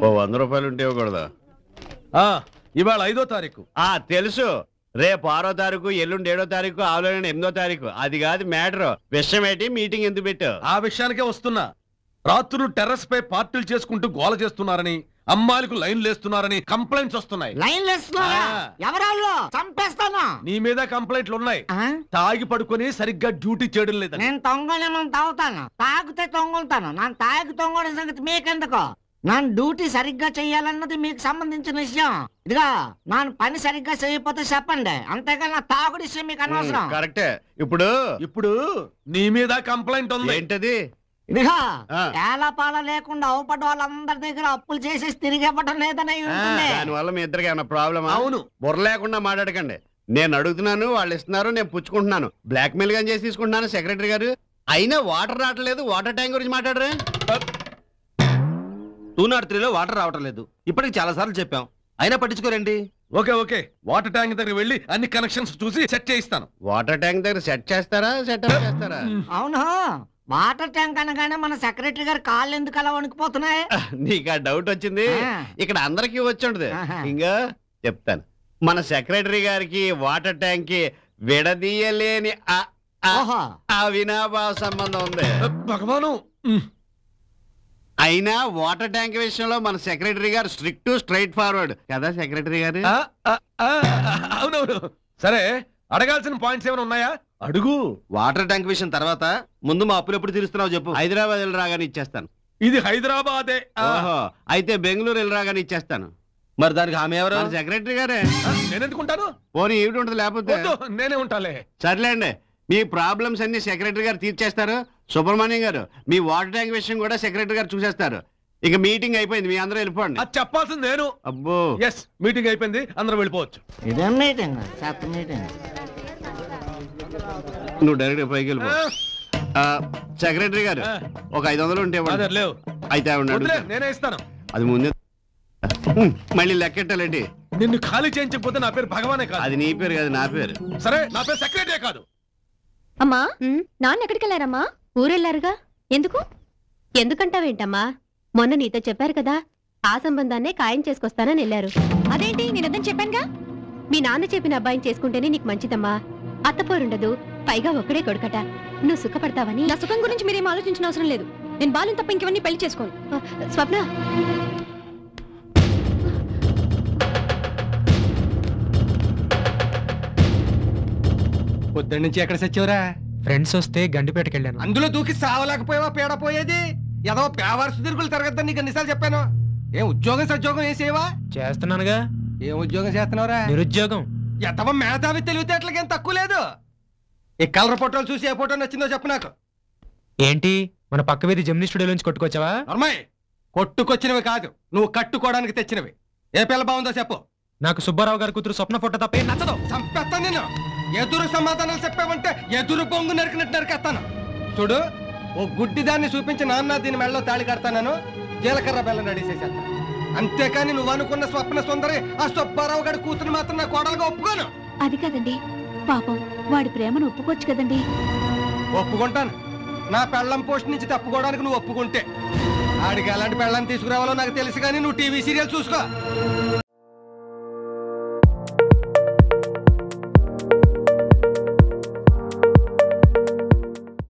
ఓ వంద రూపాయలు ఉంటే ఇవ్వకూడదు ఆ ఇవాళ ఐదో తారీఖు ఆ తెలుసు రేపు ఆరో తారీఖు ఎల్లుండి ఏడో తారీఖు ఆవులైన ఎనిమిదో తారీఖు అది కాదు మ్యాటర్ విషయం ఏంటి మీటింగ్ ఎందుకు పెట్టావు ఆ విషయానికే వస్తున్నా రాత్రులు టెర్రస్ పై పార్టీలు చేసుకుంటూ గోల చేస్తున్నారని అమ్మాయిలకు లైన్ లేస్తున్నారని కంప్లైంట్స్ వస్తున్నాయి లైన్ లేస్తున్నారా ఆ. ఎవరాళ్ళు చంపేస్తాను నీ మీద కంప్లైంట్లు ఉన్నాయి ఆ? తాగి పడుకొని సరిగ్గా డ్యూటీ చేయడం లేదని నేను తొంగలేమని తాగుతాను తాగితే తొంగులుతాను నన్ను తాగి తొంగడం సంగతి మీకెందుకు నన్ను డ్యూటీ సరిగ్గా చెయ్యాలన్నది మీకు సంబంధించిన విషయం ఇదిగా నాన్న పని సరిగ్గా చేయకపోతే చెప్పండి అంతేగా నా తాగుడు విషయం మీకు అనవసరం కరెక్టే ఇప్పుడు ఇప్పుడు నీ మీద కంప్లైంట్ ఉంది ఏంటది ఇదిగా ఆ. ఏలపాల లేకుండా అవుపడ్డ వాళ్ళందరి దగ్గర అప్పులు చేసేసి తిరిగి ఇవ్వడం లేదని అయి ఉంటుంది దానివల్ల మీ ఇద్దరికి ఏమైనా ప్రాబ్లమ్ అవును బుర్ర లేకుండా మాట్లాడకండి నేను అడుగుతున్నాను వాళ్ళు ఇస్తున్నారు నేను పుచ్చుకుంటున్నాను బ్లాక్ మెయిల్ గా చేసి తీసుకుంటున్నాను సెక్రటరీ గారు అయినా వాటర్ రావట్లేదు వాటర్ ట్యాంక్ గురించి మాట్లాడరే టూ నాట్ త్రీలో వాటర్ రావటం లేదు ఇప్పటికి చాలా సార్లు చెప్పాం అయినా పట్టించుకోరండి ఓకే ఓకే వాటర్ ట్యాంక్ దగ్గర వెళ్ళి అన్ని కనెక్షన్స్ చూసి సెట్ చేయిస్తాను వాటర్ ట్యాంక్ దగ్గర సెట్ చేస్తారా సెట్ చేస్తారా అవును వాటర్ ట్యాంక్ అనగానే మన సెక్రటరీ గారు కాళ్ళు ఎందుకు అలా వణికిపోతున్నాయి నీకు ఆ డౌట్ వచ్చింది ఆ. ఇక్కడ అందరికీ వచ్చి ఉంటది ఆహా. ఇంకా చెప్తాను మన సెక్రటరీ గారికి వాటర్ ట్యాంక్ కి విడదీయలేని ఆ- ఆ- ఓహో అవినాభావ సంబంధం ఉంది భగవాను అయినా వాటర్ ట్యాంక్ విషయంలో మన సెక్రటరీ గారు స్ట్రిక్ట్ స్ట్రైట్ ఫార్వర్డ్ కదా సెక్రటరీ గారు ఆ, ఆ, ఆ, అవునవును సరే అడగాల్సిన పాయింట్స్ ఏమైనా ఉన్నాయా అడుగు వాటర్ ట్యాంక్ విషయం తర్వాత ముందు మా అప్పులు ఎప్పుడు తీరుస్తున్నావు చెప్పు హైదరాబాద్ వెళ్ళి రాగానే ఇచ్చేస్తాను ఇది హైదరాబాదే ఆ, ఓహో అయితే బెంగళూరు వెళ్ళి రాగానే ఇచ్చేస్తాను మరి దానికి హామీ ఎవరు మన సెక్రటరీ గారే ఆ, నేనెందుకుంటాను పోనీ ఏమిటి ఉంటుంది లేకపోతే వద్దు నేనే ఉంటాలే సర్లేండి మీ ప్రాబ్లమ్స్ అన్ని సెక్రటరీ గారు తీర్చేస్తారు సుబ్రహ్మణ్యం గారు మీ వాటర్ ట్యాంక్ విషయం కూడా సెక్రటరీ గారు చూసేస్తారు ఇక మీటింగ్ అయిపోయింది మీ అందరూ వెళ్ళిపోండి అది చెప్పాల్సింది నేను అబ్బో ఎస్ మీటింగ్ అయిపోయింది అందరూ వెళ్ళిపోవచ్చు ఇదేం మీటింగ్ చెత్త మీటింగ్ నువ్వు డైరెక్ట్ పైకి వెళ్ళిపో ఆ, ఆ, సెక్రటరీ గారు ఆ. ఒక ఐదు వందలు ఉంటే ఇవ్వండి. అదే లేవు అయితే ఆవిడ వదిలే అడుగుతా. నేనే ఇస్తాను అది ముందే హ్మ్, మళ్ళీ లెక్కెట్టాలండి నిన్ను ఖాళీ చేయించకపోతే నా పేరు భగవానే కాదు అది నీ పేరు కాదు నా పేరు సరే నా పేరు సెక్రటరీ కాదు అమ్మా నాన్న ఎక్కడికి వెళ్ళారమ్మా ఊరెళ్ళారుగా ఎందుకు ఎందుకంటావేంటమ్మా మొన్న నీతో చెప్పారు కదా ఆ సంబంధాన్నే ఖాయం చేసుకొస్తానని వెళ్ళారు అదేంటి నేనదని చెప్పానుగా మీ నాన్న చెప్పిన అబ్బాయిని చేసుకుంటేనే నీకు మంచిదమ్మా అత్తపోరుండదు పైగా ఒక్కడే కొడుకట నువ్వు సుఖపడతావని నా సుఖం గురించి మీరేం ఆలోచించిన అవసరం లేదు నేను బాలను తప్ప ఇంకెవరిని పెళ్లి చేసుకోను ఆ, స్వప్న పొద్దున్న నుంచి ఎక్కడ సచ్చావురా ఫ్రెండ్స్ వస్తే గండిపేటకి వెళ్ళాను అందులో దూకి సావలేకపోయావా పీడ పోయేది ఏదో పేవర్స్ తిరుగులు తిరగద్దని నీకు ఎన్నిసార్లు చెప్పాను ఏం ఉద్యోగం సద్యోగం ఏం చేయవా చేస్తున్నానుగా ఏం ఉద్యోగం చేస్తున్నావురా నిరుద్యోగం ఎంతవ మేధావి తెలివితేటలకేం తక్కువ లేదు ఈ కలర్ ఫోటోలు చూసి ఏ ఫోటో నచ్చిందో చెప్పు నాకు ఏంటి మన పక్క వీధి జమిని స్టూడియోలోంచి కొట్టుకొచ్చావా అమ్మాయి కొట్టుకొచ్చినవి కాదు నువ్వు కట్టుకోవడానికి తెచ్చినవి ఏ పిల్ల బాగుందో చెప్పు నాకు సుబ్బారావు గారి కూతురు స్వప్న ఫోటో తప్ప ఏం నచ్చదు చంపేస్తాను నేను ఎదురు సమాధానాలు చెప్పావంటే ఎదురు బొంగు నరికినట్టు నరికేస్తాను చూడు ఓ గుడ్డి దాన్ని చూపించి నాన్న దీని మెళ్ళలో తాళి కడతాను జీలకర్ర బెల్లం నడిసేసేస్తా అంతేకాని నువ్వు అనుకున్న స్వప్న సుందరి ఆ సుబ్బారావు గారి కూతురు మాత్రం నా కోడలుగా ఒప్పుకోను అది కదండి పాపం వాడి ప్రేమను ఒప్పుకోవచ్చు కదండి ఒప్పుకుంటాను నా పెళ్ళం పోస్ట్ నుంచి తప్పుకోవడానికి నువ్వు ఒప్పుకుంటే ఆడికి ఎలాంటి పెళ్ళం తీసుకురావాలో నాకు తెలుసు కానీ నువ్వు టీవీ సీరియల్ చూసుకో